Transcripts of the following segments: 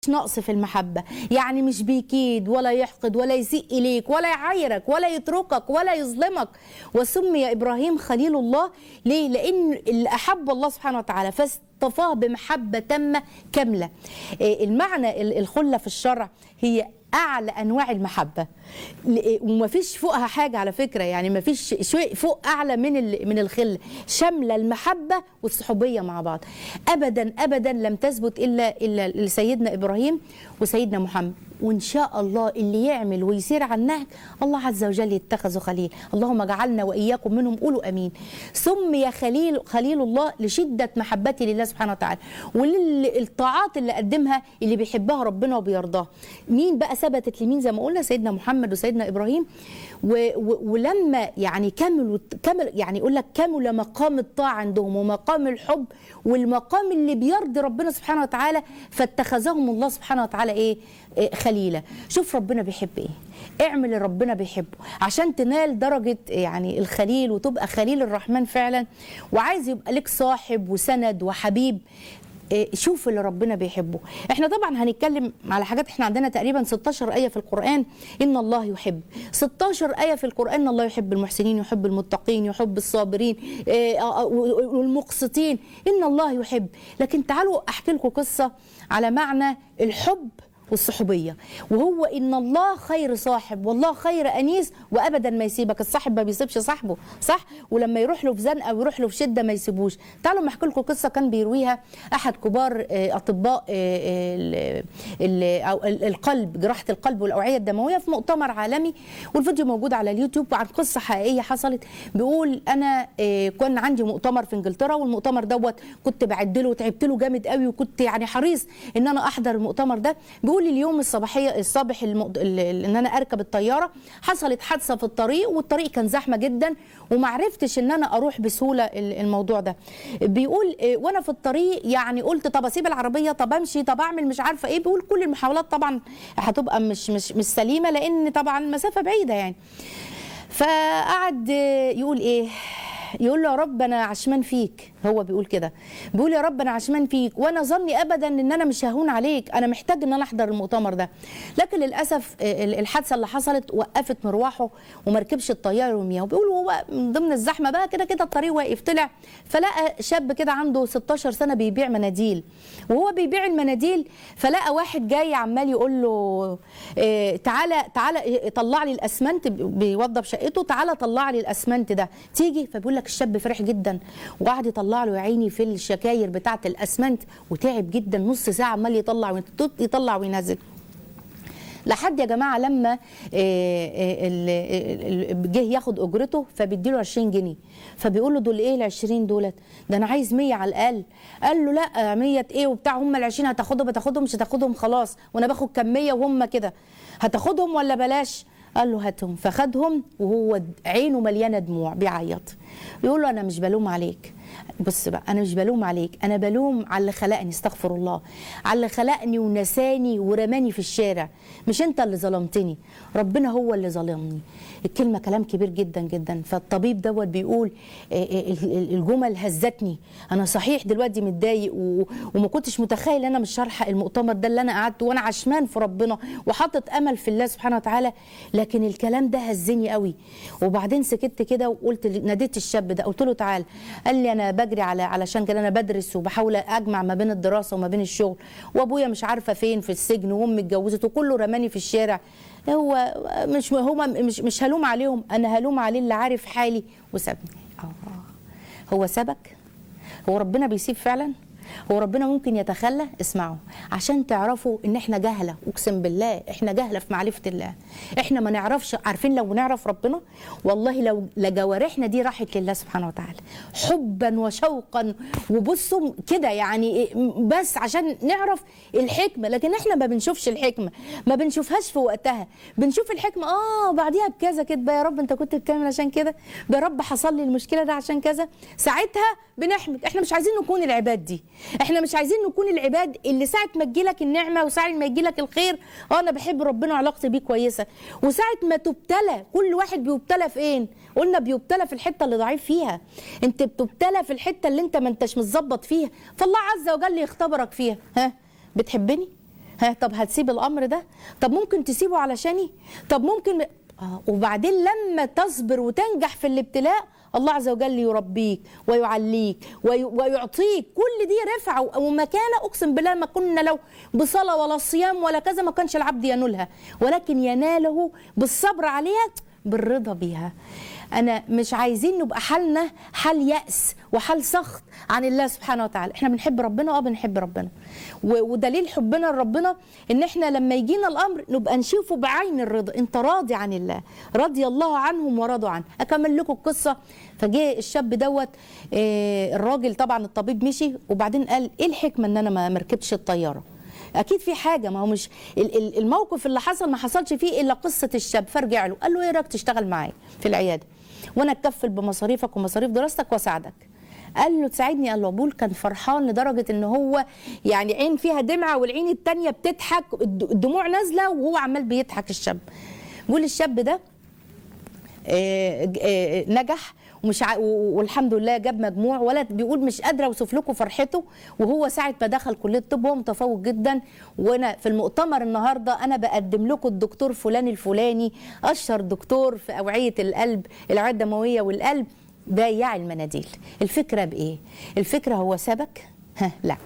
نقص في المحبة يعني مش بيكيد ولا يحقد ولا يسيء إليك ولا يعايرك ولا يتركك ولا يظلمك وسمي إبراهيم خليل الله ليه؟ لأن اللي أحب الله سبحانه وتعالى فاصطفاه بمحبة تامة كاملة إيه المعنى ال- الخلة في الشرع هي اعلى انواع المحبه ل- ومفيش فوقها حاجه على فكره يعني مفيش شيء فوق اعلى من ال- من الخل شامله المحبه والصحوبيه مع بعض ابدا ابدا لم تثبت الا الا لسيدنا ابراهيم وسيدنا محمد وان شاء الله اللي يعمل ويسير على النهج الله عز وجل يتخذه خليل اللهم اجعلنا واياكم منهم قولوا امين سمي خليل خليل الله لشده محبته لله سبحانه وتعالى وللطاعات اللي قدمها اللي بيحبها ربنا وبيرضاها مين بقى ثبتت لمين زي ما قلنا سيدنا محمد وسيدنا ابراهيم و و ولما يعني كملوا كمل يعني يقول لك كمل مقام الطاعه عندهم ومقام الحب والمقام اللي بيرضي ربنا سبحانه وتعالى فاتخذهم الله سبحانه وتعالى ايه, إيه خليلا شوف ربنا بيحب ايه اعمل اللي ربنا بيحبه عشان تنال درجة يعني الخليل وتبقى خليل الرحمن فعلا وعايز يبقى لك صاحب وسند وحبيب إيه، شوف اللي ربنا بيحبه احنا طبعا هنتكلم على حاجات احنا عندنا تقريبا 16 آية في القرآن ان الله يحب 16 آية في القرآن ان الله يحب المحسنين يحب المتقين يحب الصابرين إيه، آه، آه، والمقسطين ان الله يحب لكن تعالوا احكي لكم قصة على معنى الحب والصحوبيه وهو ان الله خير صاحب والله خير انيس وابدا ما يسيبك الصاحب ما بيسيبش صاحبه صح ولما يروح له في زنقه ويروح له في شده ما يسيبوش تعالوا ما احكي لكم قصه كان بيرويها احد كبار آه، اطباء آه، ال- ال- أو ال- القلب جراحه القلب والاوعيه الدمويه في مؤتمر عالمي والفيديو موجود على اليوتيوب عن قصه حقيقيه حصلت بيقول انا آه، كان عندي مؤتمر في انجلترا والمؤتمر دوت كنت بعد له وتعبت له جامد قوي وكنت يعني حريص ان انا احضر المؤتمر ده بيقول لي اليوم الصباحيه الصبح المؤ... ال- ال- ان انا اركب الطياره حصلت حادثه في الطريق والطريق كان زحمه جدا وما عرفتش ان انا اروح بسهوله ال- الموضوع ده بيقول آه، وانا في الطريق يعني قلت طب اسيب العربيه طب امشي طب اعمل مش عارفه ايه بيقول كل المحاولات طبعا هتبقى مش مش مش سليمه لان طبعا مسافه بعيده يعني فقعد آه، يقول ايه يقول له يا رب انا عشمان فيك هو بيقول كده بيقول يا رب انا عشمان فيك وانا ظني ابدا ان انا مش ههون عليك انا محتاج ان انا احضر المؤتمر ده لكن للاسف آه، الحادثه اللي حصلت وقفت مروحه وما ركبش الطياره يوميها وبيقول هو من ضمن الزحمه بقى كده كده الطريق واقف طلع فلقى شاب كده عنده 16 سنه بيبيع مناديل وهو بيبيع المناديل فلقى واحد جاي عمال يقول له آه، تعالى تعالى طلع لي الاسمنت بيوضب شقته تعالى طلع لي الاسمنت ده تيجي فبيقول لك الشاب فرح جدا وقعد يطلع له يا عيني في الشكاير بتاعه الاسمنت وتعب جدا نص ساعه عمال يطلع وينزل- يطلع وينزل لحد يا جماعه لما آه، آه، ال- ال- جه ياخد اجرته فبيديله 20 جنيه فبيقول له دول ايه ال 20 دولت ده انا عايز 100 على الاقل قال له لا 100 ايه وبتاع هم ال 20 هتاخدهم هتاخدهم مش هتاخدهم خلاص وانا باخد كام 100 وهم كده هتاخدهم ولا بلاش قال له هاتهم فخدهم وهو عينه مليانه دموع بيعيط بيقول له انا مش بلوم عليك بص بقى انا مش بلوم عليك انا بلوم على اللي خلقني استغفر الله على اللي خلقني ونساني ورماني في الشارع مش انت اللي ظلمتني ربنا هو اللي ظلمني الكلمه كلام كبير جدا جدا فالطبيب دوت بيقول آه، آه، ال- ال- الجمل هزتني انا صحيح دلوقتي متضايق و- وما كنتش متخيل ان انا مش هلحق المؤتمر ده اللي انا قعدت وانا عشمان في ربنا وحاطط امل في الله سبحانه وتعالى لكن الكلام ده هزني قوي وبعدين سكت كده وقلت ناديت الشاب ده قلت له تعال قال لي انا بجري على علشان كده انا بدرس وبحاول اجمع ما بين الدراسه وما بين الشغل وابويا مش عارفه فين في السجن وامي اتجوزت وكله رماني في الشارع هو مش هما مش مش هلوم عليهم انا هلوم عليه اللي عارف حالي وسابني آه. هو سابك هو ربنا بيسيب فعلا هو ربنا ممكن يتخلى اسمعوا عشان تعرفوا ان احنا جهله اقسم بالله احنا جهله في معرفه الله احنا ما نعرفش عارفين لو نعرف ربنا والله لو لجوارحنا دي راحت لله سبحانه وتعالى حبا وشوقا وبصوا كده يعني إيه، بس عشان نعرف الحكمه لكن احنا ما بنشوفش الحكمه ما بنشوفهاش في وقتها بنشوف الحكمه اه بعديها بكذا كده يا رب انت كنت بتعمل عشان كده يا رب حصل لي المشكله ده عشان كذا ساعتها بنحمد احنا مش عايزين نكون العباد دي احنا مش عايزين نكون العباد اللي ساعه ما تجيلك النعمه وساعه ما يجيلك الخير اه انا بحب ربنا وعلاقتي بيه كويسه وساعه ما تبتلى كل واحد بيبتلى فين قلنا بيبتلى في الحته اللي ضعيف فيها انت بتبتلى في الحته اللي انت ما انتش متظبط فيها فالله عز وجل يختبرك فيها ها بتحبني ها طب هتسيب الامر ده طب ممكن تسيبه علشاني طب ممكن آه وبعدين لما تصبر وتنجح في الابتلاء الله عز وجل يربيك ويعليك وي- ويعطيك كل دي رفعه ومكانه اقسم بالله ما كنا لو بصلاه ولا صيام ولا كذا ما كانش العبد ينولها ولكن يناله بالصبر عليها بالرضا بيها انا مش عايزين نبقى حالنا حال يأس وحال سخط عن الله سبحانه وتعالى احنا بنحب ربنا اه بنحب ربنا و- ودليل حبنا لربنا ان احنا لما يجينا الامر نبقى نشوفه بعين الرضا انت راضي عن الله رضي الله عنهم ورضوا عنه اكمل لكم القصه فجاء الشاب دوت آه، الراجل طبعا الطبيب مشي وبعدين قال ايه الحكمه ان انا ما مركبتش الطياره اكيد في حاجه ما هو مش ال- ال- الموقف اللي حصل ما حصلش فيه الا قصه الشاب فرجع له قال له ايه رايك تشتغل معايا في العياده وانا اتكفل بمصاريفك ومصاريف دراستك واساعدك قال له تساعدني قال له ابول كان فرحان لدرجه ان هو يعني عين فيها دمعه والعين التانية بتضحك الد- الدموع نازله وهو عمال بيضحك الشاب بيقول الشاب ده آه، آه، نجح ومش ع... و- والحمد لله جاب مجموع ولد بيقول مش قادره اوصف لكم فرحته وهو ساعه ما دخل كليه الطب هو متفوق جدا وانا في المؤتمر النهارده انا بقدم لكم الدكتور فلان الفلاني اشهر دكتور في اوعيه القلب الاوعيه الدمويه والقلب بايع المناديل الفكره بايه الفكره هو سبك ها لا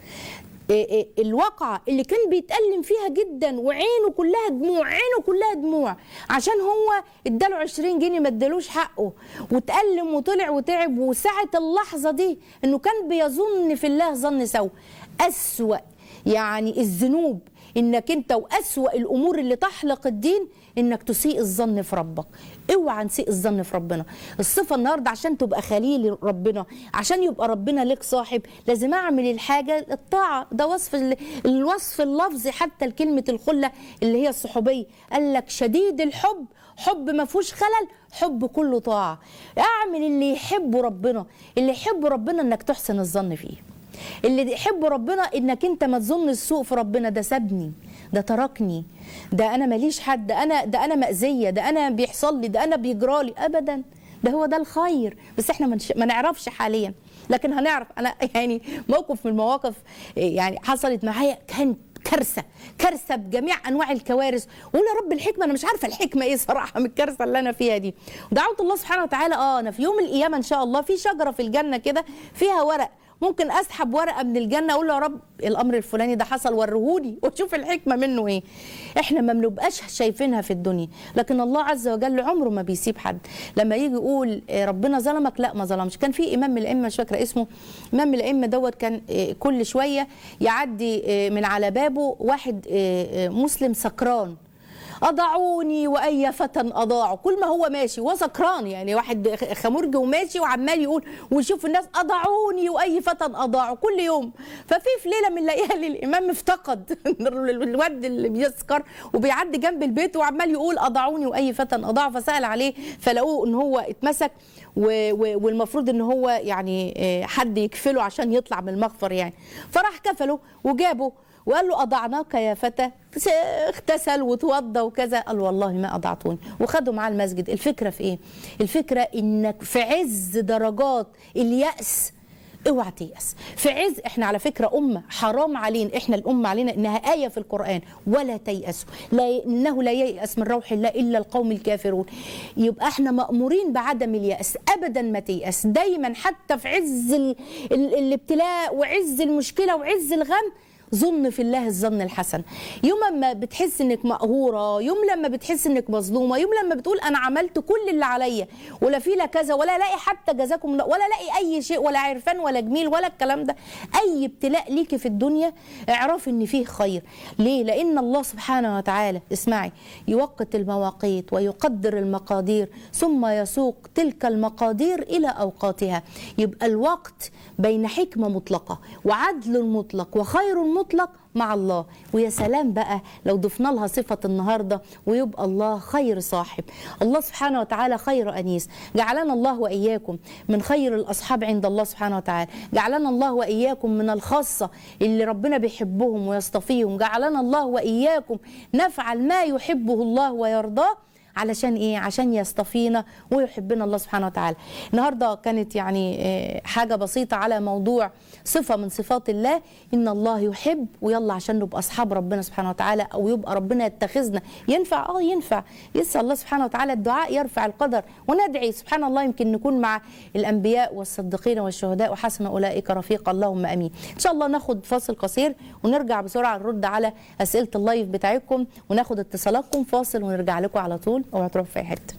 إيه إيه الواقعة اللي كان بيتألم فيها جدا وعينه كلها دموع عينه كلها دموع عشان هو اداله 20 جنيه ما ادالوش حقه وتألم وطلع وتعب وساعة اللحظة دي انه كان بيظن في الله ظن سوء أسوأ يعني الذنوب انك انت واسوا الامور اللي تحلق الدين انك تسيء الظن في ربك اوعى نسيء الظن في ربنا الصفه النهارده عشان تبقى خليل ربنا عشان يبقى ربنا لك صاحب لازم اعمل الحاجه الطاعه ده وصف ال- الوصف اللفظي حتى لكلمه الخله اللي هي الصحوبيه قال لك شديد الحب حب ما فيهوش خلل حب كله طاعه اعمل اللي يحبه ربنا اللي يحبه ربنا انك تحسن الظن فيه اللي يحب ربنا انك انت ما تظن السوء في ربنا ده سابني ده تركني ده انا ماليش حد ده انا ده انا مأذيه ده انا بيحصل لي ده انا بيجرالي ابدا ده هو ده الخير بس احنا ما نش- ما نعرفش حاليا لكن هنعرف انا يعني موقف من المواقف يعني حصلت معايا كان كارثه كارثه بجميع انواع الكوارث وقول يا رب الحكمه انا مش عارفه الحكمه ايه صراحه من الكارثه اللي انا فيها دي ودعوت الله سبحانه وتعالى اه انا في يوم القيامه ان شاء الله في شجره في الجنه كده فيها ورق ممكن اسحب ورقه من الجنه اقول له يا رب الامر الفلاني ده حصل وريهولي واشوف الحكمه منه ايه احنا ما بنبقاش شايفينها في الدنيا لكن الله عز وجل عمره ما بيسيب حد لما يجي يقول آه، ربنا ظلمك لا ما ظلمش كان في امام من الائمه مش فاكره اسمه امام من الائمه دوت كان آه، كل شويه يعدي آه، من على بابه واحد آه، آه، مسلم سكران أضاعوني وأي فتى أضاعوا كل ما هو ماشي هو سكران يعني واحد خمرج وماشي وعمال يقول ويشوف الناس أضاعوني وأي فتى أضاعوا كل يوم ففي في ليلة من الليالي الإمام افتقد الواد اللي بيسكر وبيعدي جنب البيت وعمال يقول أضاعوني وأي فتى أضاعوا فسأل عليه فلقوه إن هو اتمسك و- و- والمفروض إن هو يعني آه، حد يكفله عشان يطلع من المغفر يعني فراح كفله وجابه وقال له أضعناك يا فتى س- اغتسل وتوضى وكذا قال والله ما أضعتوني وخدوا معاه المسجد الفكرة في إيه الفكرة إنك في عز درجات اليأس اوعى تيأس في عز احنا على فكرة أمة حرام علينا احنا الأمة علينا إنها آية في القرآن ولا تيأسوا لا إنه لا ييأس من روح الله إلا القوم الكافرون يبقى احنا مأمورين بعدم اليأس أبدا ما تيأس دايما حتى في عز ال... ال... الابتلاء وعز المشكلة وعز الغم ظن في الله الظن الحسن يوم ما بتحس انك مقهوره يوم لما بتحس انك مظلومه يوم لما بتقول انا عملت كل اللي عليا ولا في لا كذا ولا الاقي حتى جزاكم الله ولا الاقي اي شيء ولا عرفان ولا جميل ولا الكلام ده اي ابتلاء ليكي في الدنيا اعرفي ان فيه خير ليه لان الله سبحانه وتعالى اسمعي يوقت المواقيت ويقدر المقادير ثم يسوق تلك المقادير الى اوقاتها يبقى الوقت بين حكمه مطلقه وعدل مطلق وخير مطلق مع الله ويا سلام بقى لو ضفنا لها صفة النهاردة ويبقى الله خير صاحب الله سبحانه وتعالى خير أنيس جعلنا الله وإياكم من خير الأصحاب عند الله سبحانه وتعالى جعلنا الله وإياكم من الخاصة اللي ربنا بيحبهم ويصطفيهم جعلنا الله وإياكم نفعل ما يحبه الله ويرضاه علشان ايه عشان يصطفينا ويحبنا الله سبحانه وتعالى النهارده كانت يعني آه، حاجه بسيطه على موضوع صفه من صفات الله ان الله يحب ويلا عشان نبقى اصحاب ربنا سبحانه وتعالى او يبقى ربنا يتخذنا ينفع اه ينفع يسال الله سبحانه وتعالى الدعاء يرفع القدر وندعي سبحان الله يمكن نكون مع الانبياء والصديقين والشهداء وحسن اولئك رفيقا اللهم امين ان شاء الله ناخد فاصل قصير ونرجع بسرعه نرد على اسئله اللايف بتاعتكم وناخد اتصالاتكم فاصل ونرجع لكم على طول اوعوا تروحوا في اي حته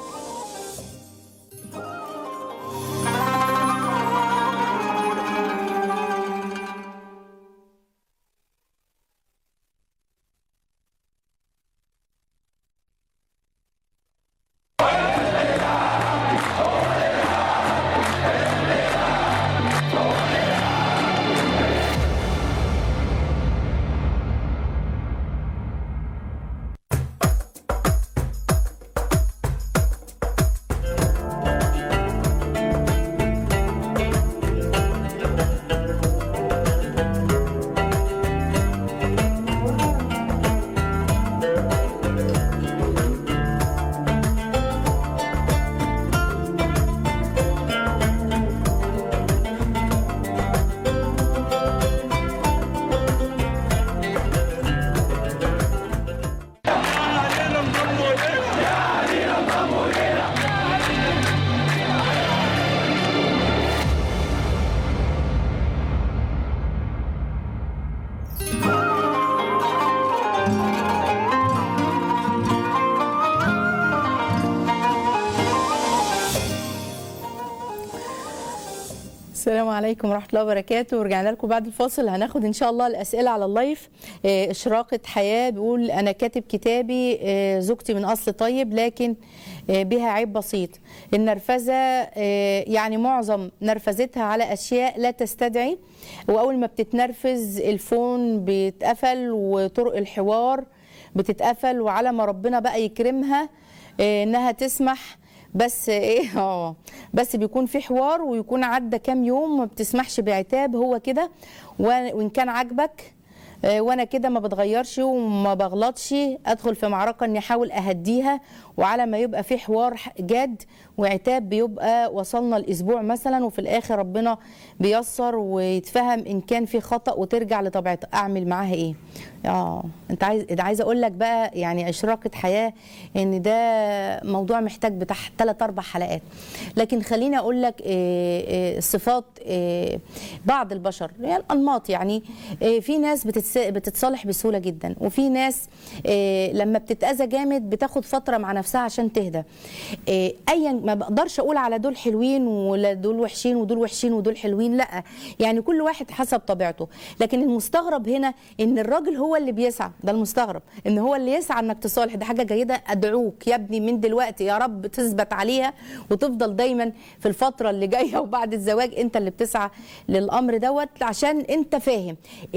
السلام عليكم ورحمة الله وبركاته ورجعنا لكم بعد الفاصل هناخد إن شاء الله الأسئلة على اللايف آه، إشراقة حياة بيقول أنا كاتب كتابي آه، زوجتي من أصل طيب لكن آه، بها عيب بسيط النرفزة آه، يعني معظم نرفزتها على أشياء لا تستدعي وأول ما بتتنرفز الفون بيتقفل وطرق الحوار بتتقفل وعلى ما ربنا بقى يكرمها آه، إنها تسمح بس ايه اه بس بيكون في حوار ويكون عدى كام يوم ما بتسمحش بعتاب هو كده وان وإن كان عاجبك آه، وانا كده ما بتغيرش وما بغلطش ادخل في معركه اني احاول اهديها وعلى ما يبقى في حوار ح- جاد وعتاب بيبقى وصلنا الاسبوع مثلا وفي الاخر ربنا بيسر ويتفهم ان كان في خطا وترجع لطبيعتها اعمل معاها ايه اه انت عايز ده عايزه اقول لك بقى يعني اشراقه حياه ان ده موضوع محتاج بتاع ثلاث اربع حلقات لكن خليني اقول لك إيه إيه صفات إيه بعض البشر يعني انماط يعني إيه في ناس بتتس- بتتصالح بسهوله جدا وفي ناس إيه لما بتتاذى جامد بتاخد فتره مع نفسها عشان تهدى إيه ايا ما بقدرش اقول على دول حلوين ولا دول وحشين ودول وحشين ودول حلوين لا يعني كل واحد حسب طبيعته لكن المستغرب هنا ان الراجل هو اللي بيسعى ده المستغرب ان هو اللي يسعى انك تصالح ده حاجه جيده ادعوك يا ابني من دلوقتي يا رب تثبت عليها وتفضل دايما في الفتره اللي جايه وبعد الزواج انت اللي بتسعى للامر دوت عشان انت فاهم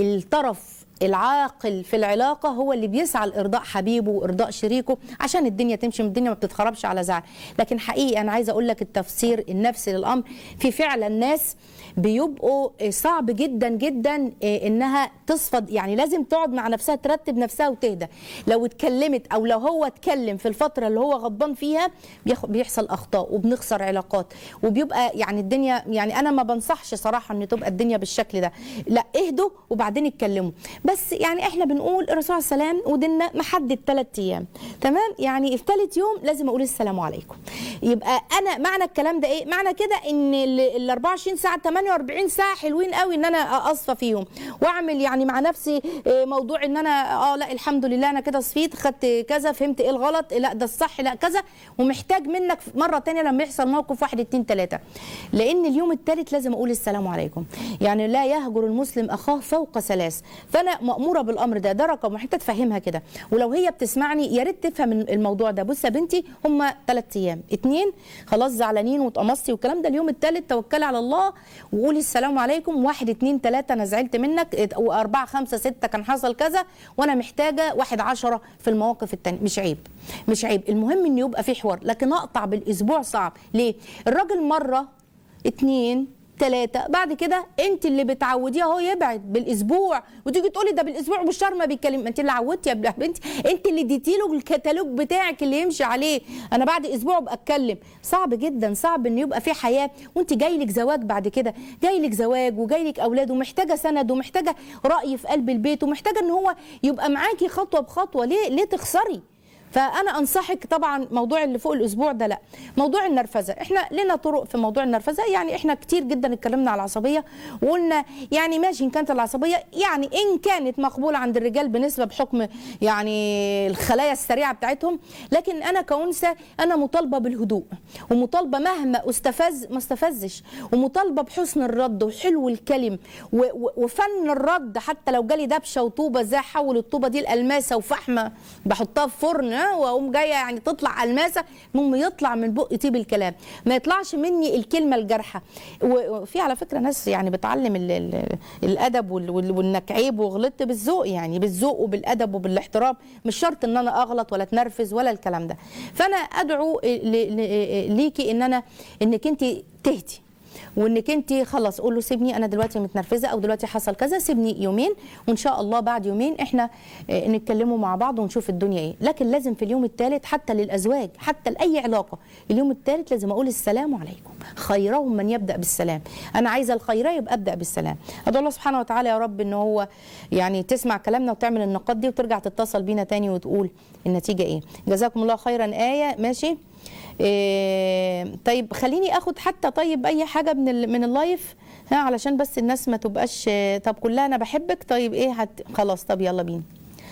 الطرف العاقل في العلاقه هو اللي بيسعى لارضاء حبيبه وارضاء شريكه عشان الدنيا تمشي الدنيا ما بتتخربش على زعل لكن حقيقي انا عايزه اقول لك التفسير النفسي للامر في فعلا ناس بيبقوا صعب جدا جدا انها تصفد يعني لازم تقعد مع نفسها ترتب نفسها وتهدى لو اتكلمت او لو هو اتكلم في الفتره اللي هو غضبان فيها بيخ- بيحصل اخطاء وبنخسر علاقات وبيبقى يعني الدنيا يعني انا ما بنصحش صراحه ان تبقى الدنيا بالشكل ده لا اهدوا وبعدين اتكلموا بس يعني احنا بنقول الرسول عليه السلام وديننا محدد ثلاث ايام تمام يعني في ثالث يوم لازم اقول السلام عليكم يبقى انا معنى الكلام ده ايه معنى كده ان ال ال 24 ساعه 48 ساعه حلوين قوي ان انا اصفى فيهم واعمل يعني مع نفسي آه، موضوع ان انا اه لا الحمد لله انا كده صفيت خدت كذا فهمت ايه الغلط لا ده الصح لا كذا ومحتاج منك مره تانية لما يحصل موقف واحد اتنين تلاته لان اليوم الثالث لازم اقول السلام عليكم يعني لا يهجر المسلم اخاه فوق ثلاث فانا ماموره بالامر ده ده رقم واحد تفهمها كده ولو هي بتسمعني يا ريت تفهم الموضوع ده بص يا بنتي هم ثلاث ايام اتنين خلاص زعلانين واتقمصتي والكلام ده اليوم الثالث توكلي على الله وقولي السلام عليكم واحد اتنين تلاته انا زعلت منك واربعه خمسه سته كان حصل كذا وانا محتاجه واحد عشرة في المواقف التانية مش عيب مش عيب المهم ان يبقى في حوار لكن اقطع بالاسبوع صعب ليه الراجل مره اتنين ثلاثة بعد كده انت اللي بتعوديه اهو يبعد بالاسبوع وتيجي تقولي ده بالاسبوع والشهر ما بيتكلم انت اللي عودتي يا بنتي انت اللي اديتي له الكتالوج بتاعك اللي يمشي عليه انا بعد اسبوع ابقى اتكلم صعب جدا صعب ان يبقى في حياه وانت جاي لك زواج بعد كده جاي لك زواج وجاي لك اولاد ومحتاجه سند ومحتاجه راي في قلب البيت ومحتاجه ان هو يبقى معاكي خطوه بخطوه ليه ليه تخسري فانا انصحك طبعا موضوع اللي فوق الاسبوع ده لا موضوع النرفزه احنا لنا طرق في موضوع النرفزه يعني احنا كتير جدا اتكلمنا على العصبيه وقلنا يعني ماشي ان كانت العصبيه يعني ان كانت مقبوله عند الرجال بنسبه بحكم يعني الخلايا السريعه بتاعتهم لكن انا كانثى انا مطالبه بالهدوء ومطالبه مهما استفز ما استفزش ومطالبه بحسن الرد وحلو الكلم و- و- وفن الرد حتى لو جالي دبشه وطوبه ازاي احول الطوبه دي لالماسه وفحمه بحطها في فرن ها، واقوم جايه يعني تطلع الماسه المهم يطلع من بقي طيب الكلام ما يطلعش مني الكلمه الجارحه و- وفي على فكره ناس يعني بتعلم ال ال الادب وال- وال- وانك عيب وغلطت بالذوق يعني بالذوق وبالادب وبالاحترام مش شرط ان انا اغلط ولا اتنرفز ولا الكلام ده فانا ادعو ل- ل- ليكي ان انا انك انت تهدي وانك انت خلاص قول له سيبني انا دلوقتي متنرفزه او دلوقتي حصل كذا سيبني يومين وان شاء الله بعد يومين احنا آه، نتكلموا مع بعض ونشوف الدنيا ايه لكن لازم في اليوم الثالث حتى للازواج حتى لاي علاقه اليوم الثالث لازم اقول السلام عليكم خيرهم من يبدا بالسلام انا عايزه الخير يبقى ابدا بالسلام ادعو الله سبحانه وتعالى يا رب ان هو يعني تسمع كلامنا وتعمل النقاط دي وترجع تتصل بينا تاني وتقول النتيجه ايه جزاكم الله خيرا ايه ماشي إيه طيب خليني اخد حتى طيب اي حاجه من ال- من اللايف ها علشان بس الناس ما تبقاش آه، طب كلها انا بحبك طيب ايه هت خلاص طب يلا بينا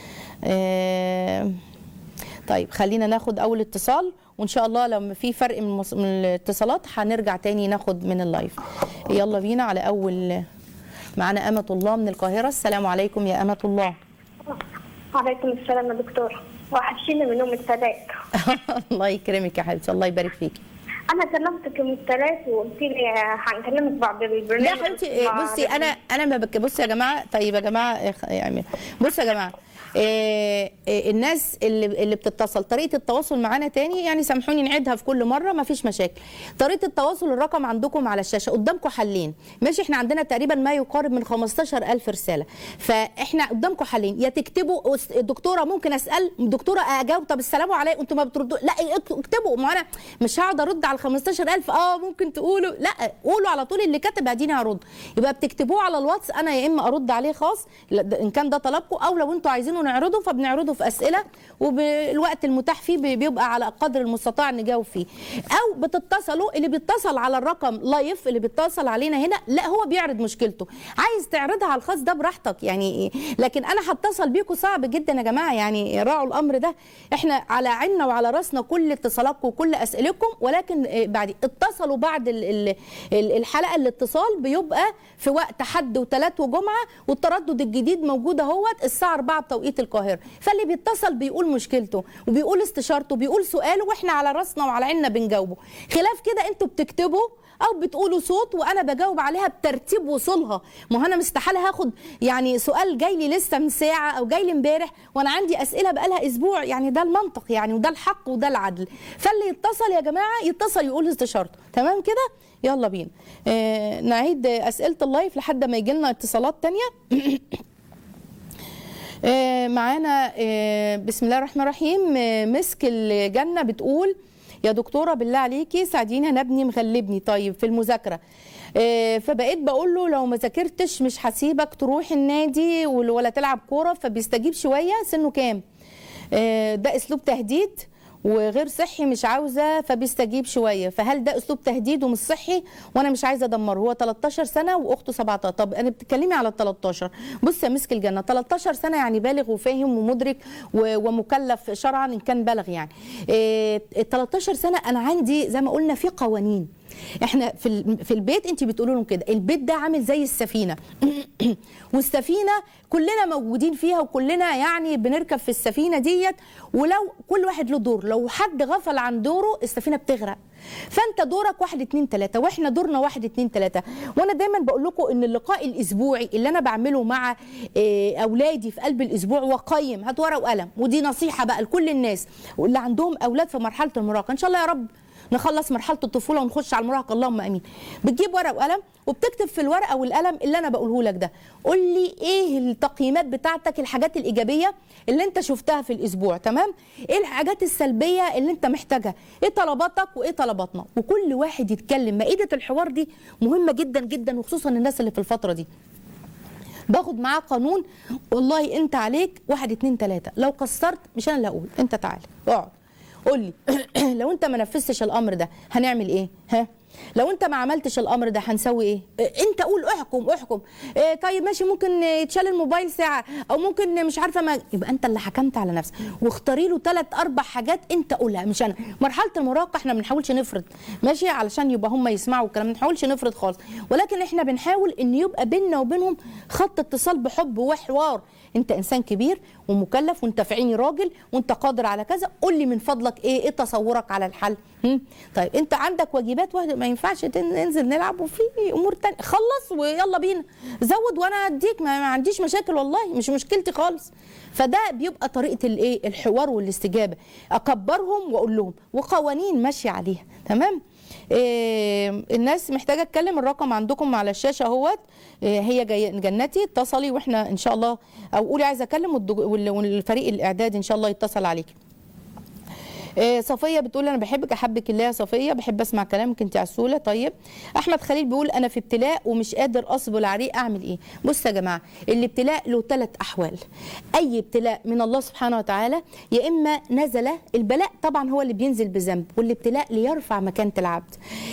إيه طيب خلينا ناخد اول اتصال وان شاء الله لما في فرق من, المص- من الاتصالات هنرجع تاني ناخد من اللايف يلا بينا على اول معانا امه الله من القاهره السلام عليكم يا امه الله وعليكم السلام يا دكتور وحشيني من يوم الثلاث الله يكرمك يا حبيبتي الله يبارك فيكي انا كلمتك يوم الثلاث وقلت لي هنكلمك بعد البرنامج لا يا حبيبتي إيه، مع- بصي انا انا ما بك بصي يا جماعه طيب يا جماعه إيه، خ- يعني بصوا يا جماعه إيه إيه الناس اللي اللي بتتصل طريقه التواصل معانا تاني يعني سامحوني نعيدها في كل مره ما فيش مشاكل طريقه التواصل الرقم عندكم على الشاشه قدامكم حلين ماشي احنا عندنا تقريبا ما يقارب من 15000 رساله فاحنا قدامكم حلين يا تكتبوا أس- الدكتوره ممكن اسال الدكتوره اجاوب طب السلام عليكم انتوا ما بتردوا لا اكتبوا ما انا مش هقعد ارد على ال 15000 اه ممكن تقولوا لا قولوا على طول اللي كتب اديني هرد يبقى بتكتبوه على الواتس انا يا اما ارد عليه خاص لا ده- ان كان ده طلبكم او لو انتوا عايزينه نعرضه فبنعرضه في اسئله وبالوقت المتاح فيه بي- بيبقى على قدر المستطاع نجاوب فيه او بتتصلوا اللي بيتصل على الرقم لايف اللي بيتصل علينا هنا لا هو بيعرض مشكلته عايز تعرضها على الخاص ده براحتك يعني لكن انا هتصل بيكم صعب جدا يا جماعه يعني راعوا الامر ده احنا على عيننا وعلى راسنا كل اتصالاتكم وكل اسئلتكم ولكن آه، بعد اتصلوا بعد ال- ال- ال- الحلقه الاتصال بيبقى في وقت حد وثلاث وجمعه والتردد الجديد موجود اهوت الساعه 4 بتوقيت القاهره فاللي بيتصل بيقول مشكلته وبيقول استشارته بيقول سؤاله واحنا على راسنا وعلى عيننا بنجاوبه خلاف كده انتوا بتكتبوا او بتقولوا صوت وانا بجاوب عليها بترتيب وصولها ما هو انا مستحاله هاخد يعني سؤال جاي لي لسه من ساعه او جاي لي امبارح وانا عندي اسئله بقالها اسبوع يعني ده المنطق يعني وده الحق وده العدل فاللي يتصل يا جماعه يتصل يقول استشارته تمام كده يلا بينا آه نعيد اسئله اللايف لحد ما يجي لنا اتصالات تانية آه، معانا آه، بسم الله الرحمن الرحيم آه، مسك الجنة بتقول يا دكتورة بالله عليكي ساعديني انا ابني مغلبني طيب في المذاكرة آه، فبقيت بقول له لو ما ذاكرتش مش هسيبك تروح النادي ولا ولا تلعب كورة فبيستجيب شوية سنه كام آه، ده اسلوب تهديد وغير صحي مش عاوزه فبيستجيب شويه فهل ده اسلوب تهديد ومش صحي وانا مش عايزه ادمره هو 13 سنه واخته 17 طب انا بتتكلمي على ال 13 بص يا مسك الجنه 13 سنه يعني بالغ وفاهم ومدرك و- ومكلف شرعا ان كان بالغ يعني إيه، ال 13 سنه انا عندي زي ما قلنا في قوانين احنا في ال- في البيت انت بتقولوا لهم كده البيت ده عامل زي السفينه والسفينه كلنا موجودين فيها وكلنا يعني بنركب في السفينه ديت ولو كل واحد له دور لو حد غفل عن دوره السفينه بتغرق فانت دورك واحد اتنين تلاته واحنا دورنا واحد اتنين تلاته وانا دايما بقول لكم ان اللقاء الاسبوعي اللي انا بعمله مع آه، اولادي في قلب الاسبوع وقيم هات ورقه وقلم ودي نصيحه بقى لكل الناس واللي عندهم اولاد في مرحله المراهقه ان شاء الله يا رب نخلص مرحله الطفوله ونخش على المراهقه اللهم امين بتجيب ورقه وقلم وبتكتب في الورقه والقلم اللي انا بقوله لك ده قول لي ايه التقييمات بتاعتك الحاجات الايجابيه اللي انت شفتها في الاسبوع تمام ايه الحاجات السلبيه اللي انت محتاجها ايه طلباتك وايه طلباتنا وكل واحد يتكلم مائده الحوار دي مهمه جدا جدا وخصوصا الناس اللي في الفتره دي باخد معاه قانون والله انت عليك واحد اتنين تلاته لو قصرت مش انا اللي هقول انت تعالى اقعد قول لي لو انت ما نفذتش الامر ده هنعمل ايه ها لو انت ما عملتش الامر ده هنسوي ايه اه، انت قول احكم احكم اه، طيب ماشي ممكن يتشال الموبايل ساعه او ممكن مش عارفه ما يبقى انت اللي حكمت على نفسك واختاري له ثلاث اربع حاجات انت قولها مش انا مرحله المراهقه احنا ما بنحاولش نفرض ماشي علشان يبقى هم يسمعوا الكلام ما بنحاولش نفرض خالص ولكن احنا بنحاول ان يبقى بيننا وبينهم خط اتصال بحب وحوار انت انسان كبير ومكلف وانت في عيني راجل وانت قادر على كذا قول لي من فضلك ايه ايه تصورك على الحل هم؟ طيب انت عندك واجبات واحده ما ينفعش تن- ننزل نلعب وفي امور تانية خلص ويلا بينا زود وانا اديك ما, ما عنديش مشاكل والله مش مشكلتي خالص فده بيبقى طريقه الايه الحوار والاستجابه اكبرهم واقول لهم وقوانين ماشيه عليها تمام إيه الناس محتاجه اتكلم الرقم عندكم على الشاشه اهوت إيه هي جاي جنتي اتصلي واحنا ان شاء الله او قولي عايزه اكلم والدج- وال- والفريق الاعداد ان شاء الله يتصل عليكي إيه صفيه بتقول انا بحبك احبك الله يا صفيه بحب اسمع كلامك انت عسوله طيب احمد خليل بيقول انا في ابتلاء ومش قادر اصبر عليه اعمل ايه بص يا جماعه الابتلاء له ثلاث احوال اي ابتلاء من الله سبحانه وتعالى يا اما نزل البلاء طبعا هو اللي بينزل بذنب والابتلاء ليرفع مكانه العبد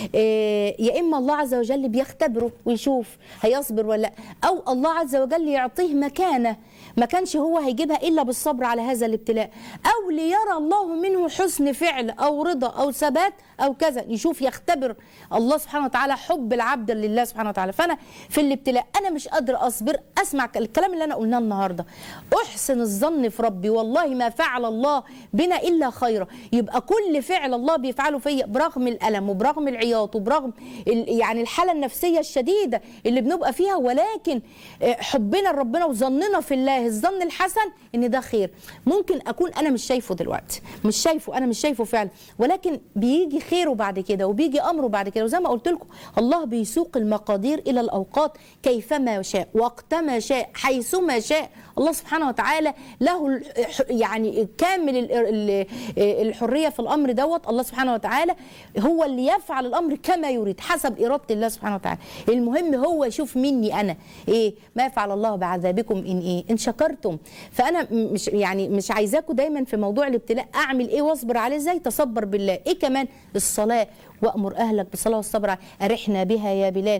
إيه يا اما الله عز وجل بيختبره ويشوف هيصبر ولا لا او الله عز وجل يعطيه مكانه ما كانش هو هيجيبها الا بالصبر على هذا الابتلاء او ليرى الله منه حسن فعل او رضا او ثبات او كذا يشوف يختبر الله سبحانه وتعالى حب العبد لله سبحانه وتعالى فانا في الابتلاء انا مش قادر اصبر اسمع الكلام اللي انا قلناه النهارده احسن الظن في ربي والله ما فعل الله بنا الا خيرا يبقى كل فعل الله بيفعله فيا برغم الالم وبرغم العياط وبرغم ال- يعني الحاله النفسيه الشديده اللي بنبقى فيها ولكن آه، حبنا لربنا وظننا في الله الظن الحسن ان ده خير ممكن اكون انا مش شايفه دلوقتي مش شايفه انا مش شايفه فعلا ولكن بيجي خيره بعد كده وبيجي امره بعد كده وزي ما قلت لكم الله بيسوق المقادير الى الاوقات كيفما شاء وقتما شاء حيثما شاء الله سبحانه وتعالى له الح- يعني كامل ال- ال- الحريه في الامر دوت الله سبحانه وتعالى هو اللي يفعل الامر كما يريد حسب اراده الله سبحانه وتعالى المهم هو يشوف مني انا ايه ما يفعل الله بعذابكم ان ايه ان شكرتم فانا م- مش يعني مش عايزاكم دايما في موضوع الابتلاء اعمل ايه واصبر عليه ازاي تصبر بالله ايه كمان الصلاه وامر اهلك بالصلاه والصبر عليه. ارحنا بها يا بلال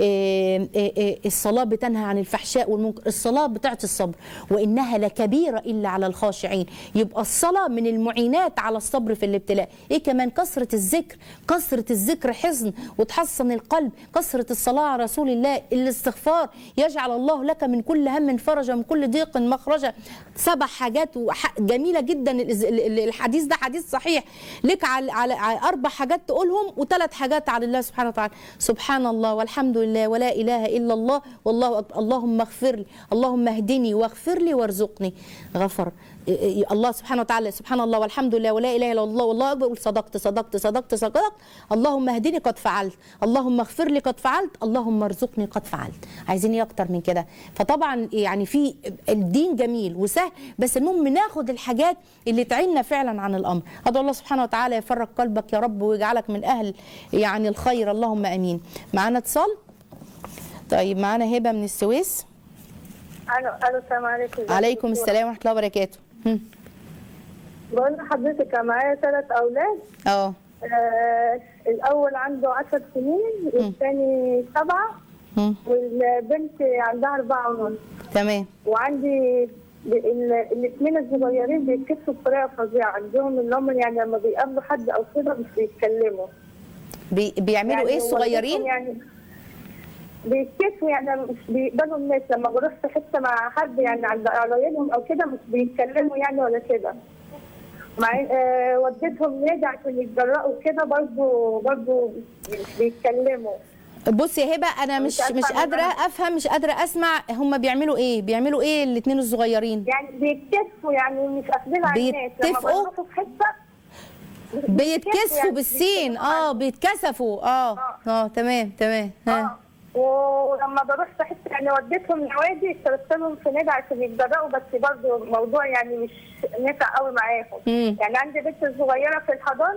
إيه إيه إيه الصلاه بتنهى عن الفحشاء والمنكر الصلاه بتعطي الصبر وانها لكبيره الا على الخاشعين يبقى الصلاه من المعينات على الصبر في الابتلاء ايه كمان كثره الذكر كثره الذكر حصن وتحصن القلب كثره الصلاه على رسول الله الاستغفار يجعل الله لك من كل هم فرجا من كل ضيق مخرجا سبع حاجات وح- جميله جدا ال- ال- الحديث ده حديث صحيح لك على, على, على اربع حاجات تقولهم وثلاث حاجات على الله سبحانه وتعالى سبحان الله والحمد لله ولا اله الا الله والله أكبر اللهم اغفر لي اللهم اهدني واغفر لي وارزقني غفر إيه- إيه- الله سبحانه وتعالى سبحان الله والحمد لله ولا اله الا الله والله اكبر قول صدقت صدقت صدقت صدقت اللهم اهدني قد فعلت اللهم اغفر لي قد فعلت اللهم ارزقني قد فعلت عايزين ايه اكتر من كده فطبعا يعني في الدين جميل وسهل بس المهم ناخد الحاجات اللي تعيننا فعلا عن الامر ادعو الله سبحانه وتعالى يفرج قلبك يا رب ويجعلك من اهل يعني الخير اللهم امين معانا اتصال طيب معانا هبه من السويس الو الو السلام عليكم عليكم السلام ورحمه الله وبركاته هم. بقول لحضرتك أنا معايا ثلاث اولاد اه آه الاول عنده 10 سنين والثاني سبعه هم. والبنت عندها أربعة ونص تمام وعندي الاثنين الصغيرين بيتكسوا بطريقه فظيعه عندهم اللي هم يعني لما بيقابلوا حد او كده مش بيتكلموا بي بيعملوا يعني ايه الصغيرين والدتهم يعني بيتكسوا يعني مش بيقبلوا الناس لما بروح في حته مع حد يعني عند قرايبهم او كده مش بيتكلموا يعني ولا كده مع آه وديتهم نادي عشان يتجرأوا كده برضه برضه مش بيتكلموا بص يا هبه انا مش مش عارفة مش أنا قادره بقى. افهم مش قادره اسمع هم بيعملوا ايه بيعملوا ايه الاثنين الصغيرين يعني بيتكسوا يعني مش قاصدين على الناس لما بيتفقوا؟ بيروحوا في حته بيتكسفوا يعني بالسين اه بيتكسفوا اه اه تمام تمام ها اه ولما بروح في حته يعني وديتهم نوادي اشتركت لهم في نادي عشان يتدربوا بس برضه الموضوع يعني مش نافع قوي معاهم مم. يعني عندي بنت صغيره في الحضانه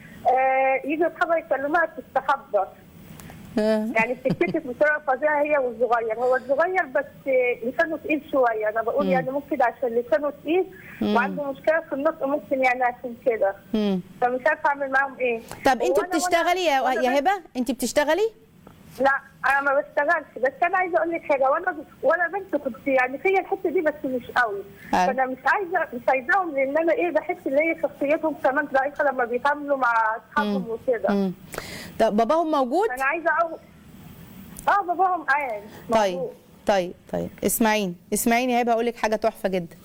آه يجوا اصحابها يكلموها تستخبى آه. يعني بتتكتف بسرعه فظيعه هي والصغير هو الصغير بس لسانه تقيل شويه انا بقول يعني ممكن عشان لسانه تقيل وعنده مشكله في النطق ممكن يعني عشان كده مم. فمش عارفه اعمل معاهم ايه طب انت وأنا- وأنا- بتشتغلي يا وأنا يا بس- هبه انت بتشتغلي لا انا ما بشتغلش بس انا عايزه اقول لك حاجه وانا وانا بنت كنت يعني فيا الحته دي بس مش قوي أيوة. فانا مش عايزه مش عايزاهم لان انا ايه بحس ان هي شخصيتهم كمان ضعيفه لما بيتعاملوا مع اصحابهم وكده مم. طب باباهم موجود انا عايزه أقول اه باباهم قاعد طيب موجود. طيب طيب اسمعيني اسمعيني يا هبه هقول لك حاجه تحفه جدا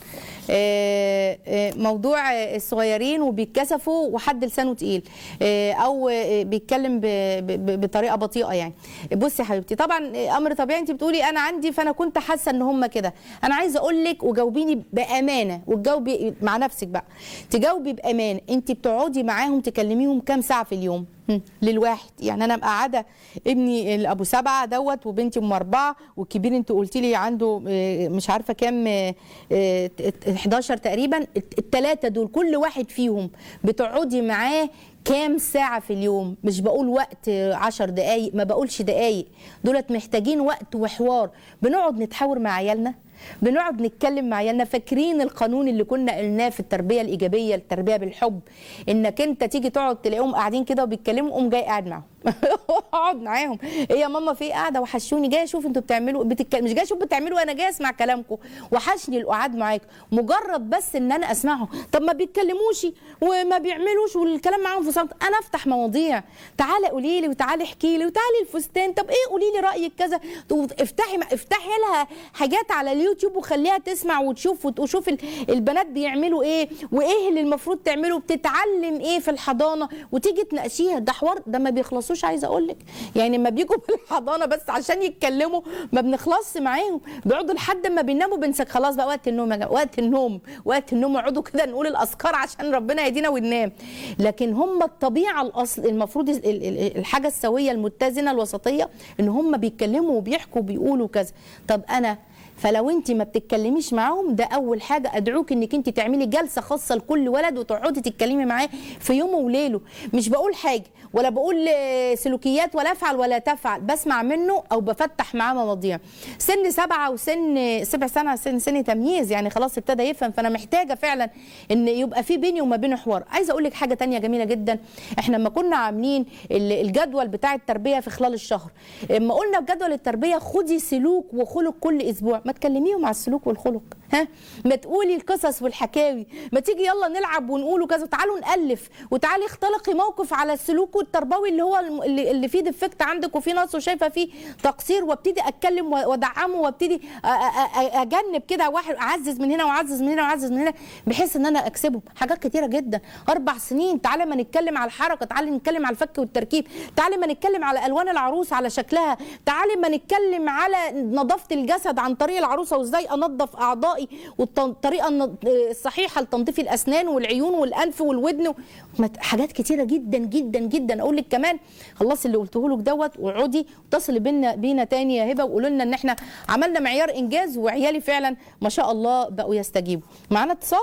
آه، آه، موضوع آه، الصغيرين وبيتكسفوا وحد لسانه تقيل آه، او آه، بيتكلم ب- ب- بطريقه بطيئه يعني بصي يا حبيبتي طبعا آه، امر طبيعي انت بتقولي انا عندي فانا كنت حاسه ان هم كده انا عايزه اقول لك وجاوبيني بامانه وتجاوبي مع نفسك بقى تجاوبي بامان انت بتقعدي معاهم تكلميهم كام ساعه في اليوم هم، للواحد يعني انا مقعده ابني اللي ابو سبعه دوت وبنتي ام اربعه والكبير انت قلتي لي عنده آه، مش عارفه كام آه، آه، 11 تقريبا الثلاثه دول كل واحد فيهم بتقعدي معاه كام ساعة في اليوم مش بقول وقت آه، عشر دقايق ما بقولش دقايق دولت محتاجين وقت وحوار بنقعد نتحاور مع عيالنا بنقعد نتكلم مع عيالنا فاكرين القانون اللي كنا قلناه في التربيه الايجابيه التربيه بالحب انك انت تيجي تقعد تلاقيهم قاعدين كده وبيتكلموا قوم جاي قاعد معاهم اقعد معاهم ايه يا ماما في إيه؟ قاعده وحشوني جاي اشوف انتوا بتعملوا بتتكلم مش جاي اشوف بتعملوا انا جاي اسمع كلامكم وحشني القعاد معاكم مجرد بس ان انا اسمعهم طب ما بيتكلموش وما بيعملوش والكلام معاهم في صمت انا افتح مواضيع تعالى قولي لي وتعالي احكي لي وتعالي الفستان طب ايه قولي لي رايك كذا افتحي افتحي لها حاجات على اليوتيوب وخليها تسمع وتشوف وت- وشوف ال- البنات بيعملوا ايه وايه اللي المفروض تعمله بتتعلم ايه في الحضانه وتيجي تناقشيها ده حوار ده ما بيخلصوش عايزه اقول لك يعني لما بيجوا في الحضانه بس عشان يتكلموا ما بنخلصش معاهم بيقعدوا لحد ما بيناموا بنسك خلاص بقى وقت النوم يا جماعه وقت النوم وقت النوم اقعدوا كده نقول الاذكار عشان ربنا يهدينا وننام لكن هم الطبيعه الاصل المفروض ال- ال- الحاجه السويه المتزنه الوسطيه ان هم بيتكلموا وبيحكوا وبيقولوا كذا طب انا فلو انت ما بتتكلميش معاهم ده اول حاجه ادعوك انك انت تعملي جلسه خاصه لكل ولد وتقعدي تتكلمي معاه في يومه وليله مش بقول حاجه ولا بقول آه، سلوكيات ولا افعل ولا تفعل بسمع منه او بفتح معاه مواضيع سن سبعه وسن سبع سنه سن سن تمييز يعني خلاص ابتدى يفهم فانا محتاجه فعلا ان يبقى في بيني وما بينه حوار عايزه اقول لك حاجه تانية جميله جدا احنا لما كنا عاملين ال- الجدول بتاع التربيه في خلال الشهر اما قلنا بجدول التربيه خدي سلوك وخلق كل اسبوع ما تكلميهم على السلوك والخلق ها ما تقولي القصص والحكاوي ما تيجي يلا نلعب ونقول وكذا تعالوا نالف وتعالي اختلقي موقف على السلوك التربوي اللي هو الم- اللي, اللي فيه ديفكت عندك وفيه نقص وشايفه فيه تقصير وابتدي اتكلم و- وادعمه وابتدي أ- أ- أ- اجنب كده واحد اعزز من هنا واعزز من هنا واعزز من هنا بحيث ان انا اكسبهم حاجات كتيره جدا اربع سنين تعالى ما نتكلم على الحركه تعالى نتكلم على الفك والتركيب تعالى ما نتكلم على الوان العروس على شكلها تعالى ما نتكلم على نظافه الجسد عن طريق العروسه وازاي انظف اعضائي والطريقه الصحيحه لتنظيف الاسنان والعيون والانف والودن ومت- حاجات كتيره جدا جدا جدا اقول لك كمان خلصي اللي قلته لك دوت واقعدي واتصلي بينا بينا تاني يا هبه وقولوا لنا ان احنا عملنا معيار انجاز وعيالي فعلا ما شاء الله بقوا يستجيبوا معانا اتصال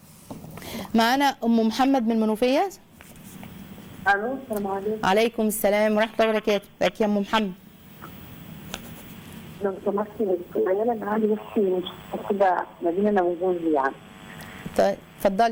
معانا ام محمد من المنوفيه الو السلام عليكم عليكم السلام ورحمه الله وبركاته ازيك يا ام محمد لو سمحتي العيال انا عندي بس مش كده ما بين انا وجوزي يعني طيب اتفضلي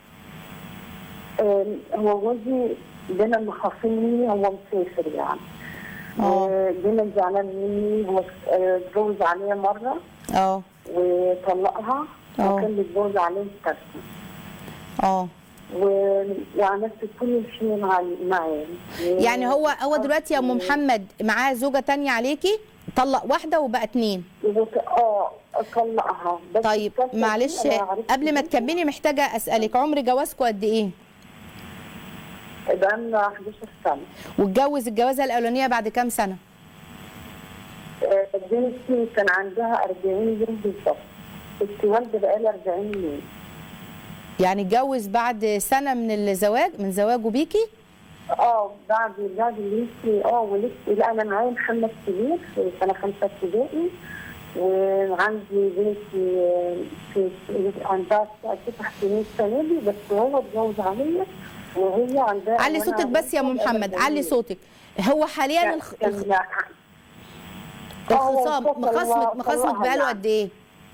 آم، هو جوزي بين المخاصمني هو مسافر يعني اه. آه، بين زعلان مني هو آه، اتجوز عليا مره اه وطلقها اه. وكان متجوز عليه الثالثه اه و- وعملت كل شيء مع معاه يعني هو هو دلوقتي يا ام محمد معاه زوجه تانية عليكي طلق واحده وبقى اتنين وت- اه طلقها بس طيب الثالثة دي معلش أنا عرفت قبل ما دي تكملي محتاجه اسالك عمر جوازكم قد ايه بقى لنا 11 سنه واتجوز الجوازه الاولانيه بعد كام سنه آه، بنتي كان عندها 40 يوم بالظبط كنت والده بقالي 40 يوم يعني اتجوز بعد سنه من الزواج من زواجه بيكي اه بعد بعد لسه اه ولسه لا انا معايا محمد كبير في سنه خمسه ابتدائي وعندي بنتي في في- عندها تسع سنين السنه دي بس هو اتجوز عليا وهي عندها علي وأنا صوتك بس يا ام عندي محمد علي صوتك هو حاليا الخ... كان- الخ- كان- آه، هو الخصام انفصل، مخاصمك هو مخاصمك طلقها بقاله يعني. قد ايه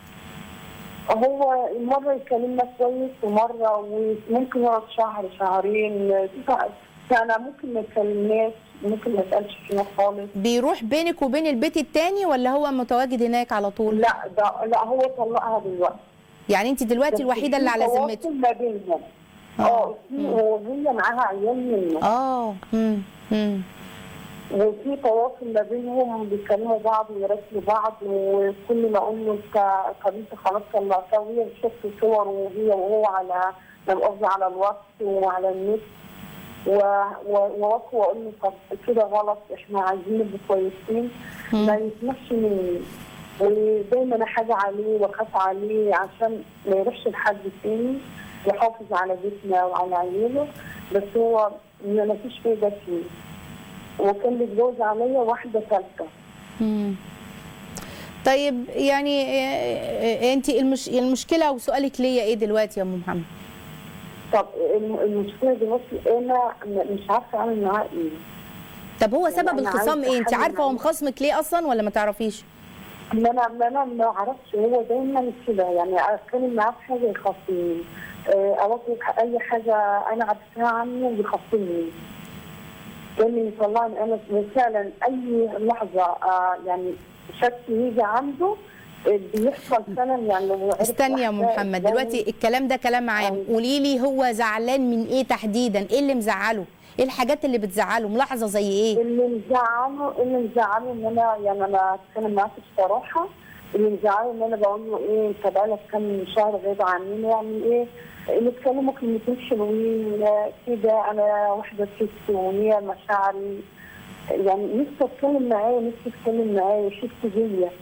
هو مرة يكلمنا كويس ومرة وممكن يقعد شهر شهرين تسع سنة ممكن ما يكلمناش ممكن ما يسألش فينا خالص بيروح بينك وبين البيت التاني ولا هو متواجد هناك على طول لا ده لا هو طلقها دلوقتي يعني انت دلوقتي بس الوحيده في اللي على تواصل ذمته ما بينهم اه في- وهي معاها عيال منه اه امم امم وفي تواصل ما بينهم بيكلموا بعض ويراسلوا بعض وكل ما اقول له انت طب انت خلاص طلعتها وهي بتشوف صور وهي وهو على قصدي على الواتس وعلى النت و- و- ووصف واقول له طب كده غلط احنا عايزين نبقى كويسين ما يسمعش مني ودايما احاجة عليه واخاف عليه عشان ما يروحش لحد تاني يحافظ على بيتنا وعلى عياله بس هو ما فيش فايدة فيه وكان بيتجوز عليا واحدة ثالثة مم. طيب يعني انت المش... المشكله وسؤالك ليا ايه دلوقتي يا ام محمد طب الم- المشكلة دلوقتي أنا م- مش عارفة أعمل معاه إيه طب هو يعني سبب أنا الخصام عايزة ايه انت أحل عارفه هو معاه. مخاصمك ليه اصلا ولا ما تعرفيش ما أنا ما أنا ما أعرفش هو دايما كده يعني أتكلم معاه في حاجة يخصني آه، أو أطلب أي حاجة أنا عرفتها عنه يخصني كان يطلعني أنا فعلا أي لحظة آه، يعني شك يجي عنده آه، بيحصل فعلا يعني لو عرف استني يا ام واحدة محمد يعني- دلوقتي الكلام ده كلام عام أيوة. قولي لي هو زعلان من ايه تحديدا ايه اللي مزعله ايه الحاجات اللي بتزعله ملاحظه زي ايه اللي مزعله اللي مزعله ان انا يعني انا اتكلم معاك بصراحه اللي مزعله ان انا بقول له ايه انت بقالك كام شهر غايب عننا يعني ايه نتكلموا كلمتين حلوين كده انا واحده ست وليا مشاعري يعني نفسي اتكلم معاه نفسي اتكلم معاه يشوف فيا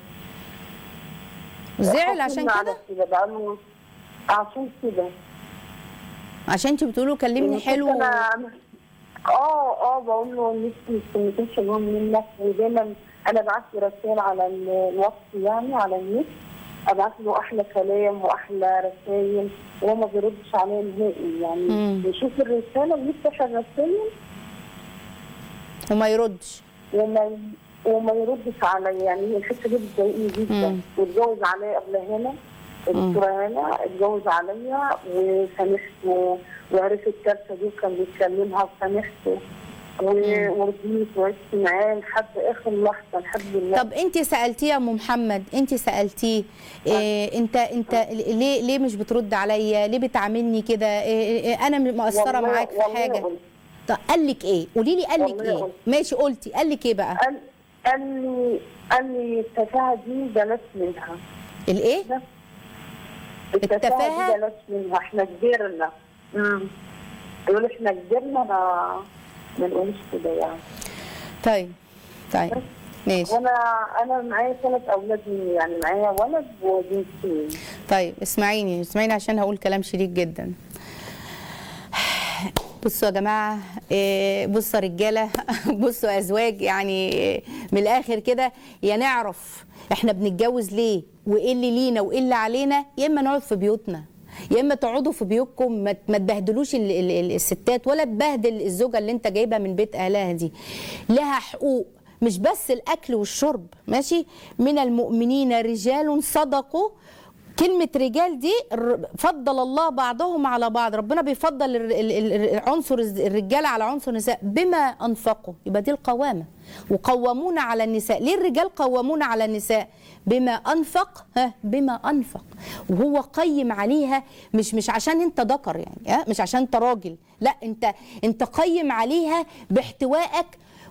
زعل عشان حاطين كده على كده بقاله عشان كده عشان انت بتقولوا كلمني يعني كنت حلو انا اه اه بقول له نفسي كلمتين حلوين منك ودايما انا بعت له رسائل على ال- الواتس يعني على النت ابعت له احلى كلام واحلى رسائل وهو ما بيردش عليا نهائي يعني مم. يشوف الرساله ويفتح الرسائل وما يردش وما ي- وما يردش عليا يعني الحته دي بتضايقني جدا مم. واتجوز عليا قبل هنا الدكتوره هنا اتجوز عليا وسامحته وعرف الكارثه دي وكان بيتكلمها وسامحته و- ورضيت وعشت معاه لحد اخر لحظه الحمد لله طب انت سالتيه يا ام محمد انت سالتيه إيه انت انت ليه ليه مش بترد عليا ليه بتعاملني كده إيه إيه انا مقصره والله- معاك في والله حاجه قلت. طب قال لك ايه قولي لي قال لك والله ايه قلت. ماشي قلتي قال لك ايه بقى قال قال لي قال لي التفاهه دي بلاش منها الايه بس. التفاهة؟ التفاهه دي بلاش منها احنا كبرنا امم يقول احنا كبرنا ما ما نقولش كده يعني طيب طيب ماشي وانا انا معايا ثلاث اولاد مني، يعني معايا ولد وبنتين طيب اسمعيني اسمعيني عشان هقول كلام شريك جدا بصوا يا جماعه إيه، بصوا يا رجاله بصوا يا ازواج يعني إيه، من الاخر كده يا نعرف احنا بنتجوز ليه وايه اللي لينا وايه اللي علينا يا اما نقعد في بيوتنا يا اما تقعدوا في بيوتكم ما ما تبهدلوش ال- ال- ال- الستات ولا تبهدل الزوجه اللي انت جايبها من بيت اهلها دي لها حقوق مش بس الاكل والشرب ماشي من المؤمنين رجال صدقوا كلمة رجال دي الر- فضل الله بعضهم على بعض ربنا بيفضل ال- ال- ال- عنصر الز- الرجال على عنصر النساء بما أنفقوا يبقى دي القوامة وقومونا على النساء ليه الرجال قومونا على النساء بما أنفق ها بما أنفق وهو قيم عليها مش مش عشان انت ذكر يعني ها مش عشان انت راجل لا انت انت قيم عليها باحتوائك